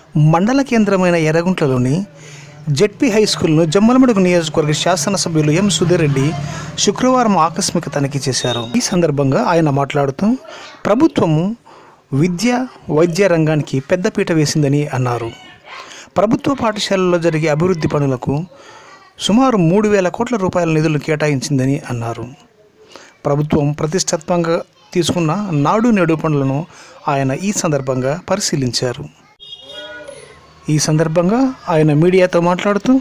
మండల కేంద్రమైన ఎర్రగుంట్లలోని జెడ్పీ హై స్కూల్ను జమ్మలమడుగు నియోజకవర్గ శాసనసభ్యులు ఎం సుధీర్ రెడ్డి శుక్రవారం ఆకస్మిక తనిఖీ చేశారు ఈ సందర్భంగా ఆయన మాట్లాడుతూ ప్రభుత్వము విద్య వైద్య రంగానికి పెద్దపీట వేసిందని అన్నారు ప్రభుత్వ పాఠశాలల్లో జరిగే అభివృద్ధి పనులకు సుమారు మూడు వేల కోట్ల రూపాయల నిధులు కేటాయించిందని అన్నారు ప్రభుత్వం ప్రతిష్టాత్మకంగా తీసుకున్న నాడు నేడు పనులను ఆయన ఈ సందర్భంగా పరిశీలించారు ఈ సందర్భంగా ఆయన మీడియాతో మాట్లాడుతూ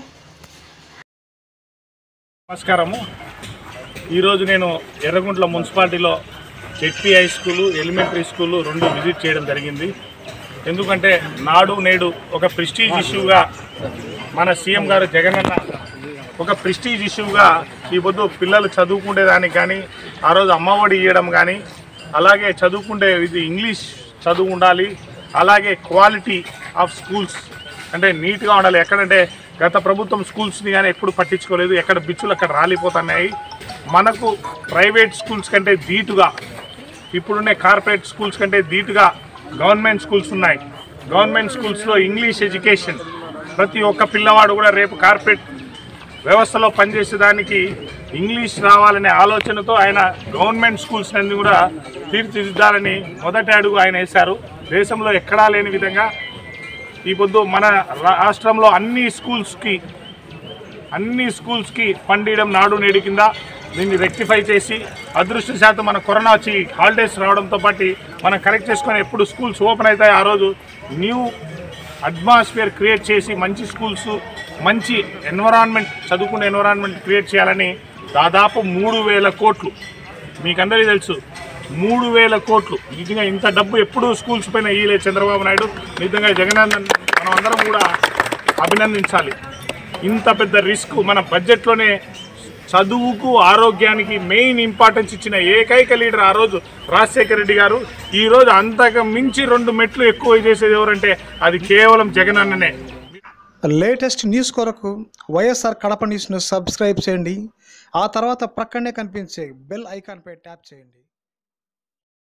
నమస్కారము ఈరోజు నేను ఎర్రగుంట్ల మున్సిపాలిటీలో ZP high school elementary school రెండు విజిట్ చేయడం జరిగింది ఎందుకంటే నాడు నేడు ఒక ప్రెస్టీజ్ ఇష్యూగా మన సీఎం గారు జగనన్న ఒక ప్రెస్టీజ్ ఇష్యూగా ఈ పొద్దు పిల్లలు చదువుకునేదానికి కానీ ఆ రోజు అమ్మఒడి ఇవ్వడం కానీ అలాగే చదువుకుంటే ఇది ఇంగ్లీష్ చదువు ఉండాలి అలాగే క్వాలిటీ ఆఫ్ స్కూల్స్ అంటే నీట్గా ఉండాలి ఎక్కడంటే గత ప్రభుత్వం స్కూల్స్ని కానీ ఎప్పుడు పట్టించుకోలేదు ఎక్కడ బిచ్చులు అక్కడ రాలిపోతున్నాయి మనకు ప్రైవేట్ స్కూల్స్ కంటే ధీటుగా ఇప్పుడున్న కార్పొరేట్ స్కూల్స్ కంటే ధీటుగా గవర్నమెంట్ స్కూల్స్ ఉన్నాయి గవర్నమెంట్ స్కూల్స్లో ఇంగ్లీష్ ఎడ్యుకేషన్ ప్రతి ఒక్క పిల్లవాడు కూడా రేపు కార్పొరేట్ వ్యవస్థలో పనిచేసేదానికి ఇంగ్లీష్ రావాలనే ఆలోచనతో ఆయన గవర్నమెంట్ స్కూల్స్ అన్ని కూడా తీర్చిదిద్దాలని మొదటి అడుగు ఆయన వేశారు దేశంలో ఎక్కడా లేని విధంగా ఈ పొద్దు మన రాష్ట్రంలో అన్ని స్కూల్స్కి అన్ని స్కూల్స్కి ఫండ్ ఇవ్వడం నాడు నేడు కింద దీన్ని రెక్టిఫై చేసి అదృష్ట శాతం మన కరోనా వచ్చి హాలిడేస్ రావడంతో పాటు మనం కరెక్ట్ చేసుకొని ఎప్పుడు స్కూల్స్ ఓపెన్ అవుతాయి ఆ రోజు న్యూ అట్మాస్ఫియర్ క్రియేట్ చేసి మంచి స్కూల్స్ మంచి ఎన్విరాన్మెంట్ చదువుకునే ఎన్విరాన్మెంట్ క్రియేట్ చేయాలని దాదాపు మూడు వేల కోట్లు మీకందరికీ తెలుసు మూడు వేల కోట్లు నిజంగా ఇంత డబ్బు ఎప్పుడూ స్కూల్స్ పైన ఇయ్యలేదు చంద్రబాబు నాయుడు నిజంగా జగనన్న మనం అందరం కూడా అభినందించాలి ఇంత పెద్ద రిస్క్ మన బడ్జెట్లోనే చదువుకు ఆరోగ్యానికి మెయిన్ ఇంపార్టెన్స్ ఇచ్చిన ఏకైక లీడర్ ఆ రోజు రాజశేఖర రెడ్డి గారు ఈ రోజు అంతకు మించి రెండు మెట్లు ఎక్కువ చేసేది ఎవరంటే అది కేవలం జగన్ అన్ననే లేటెస్ట్ న్యూస్ కొరకు వైఎస్ఆర్ కడప న్యూస్ను సబ్స్క్రైబ్ చేయండి ఆ తర్వాత ప్రక్కనే కనిపించే బెల్ ఐకాన్పై ట్యాప్ చేయండి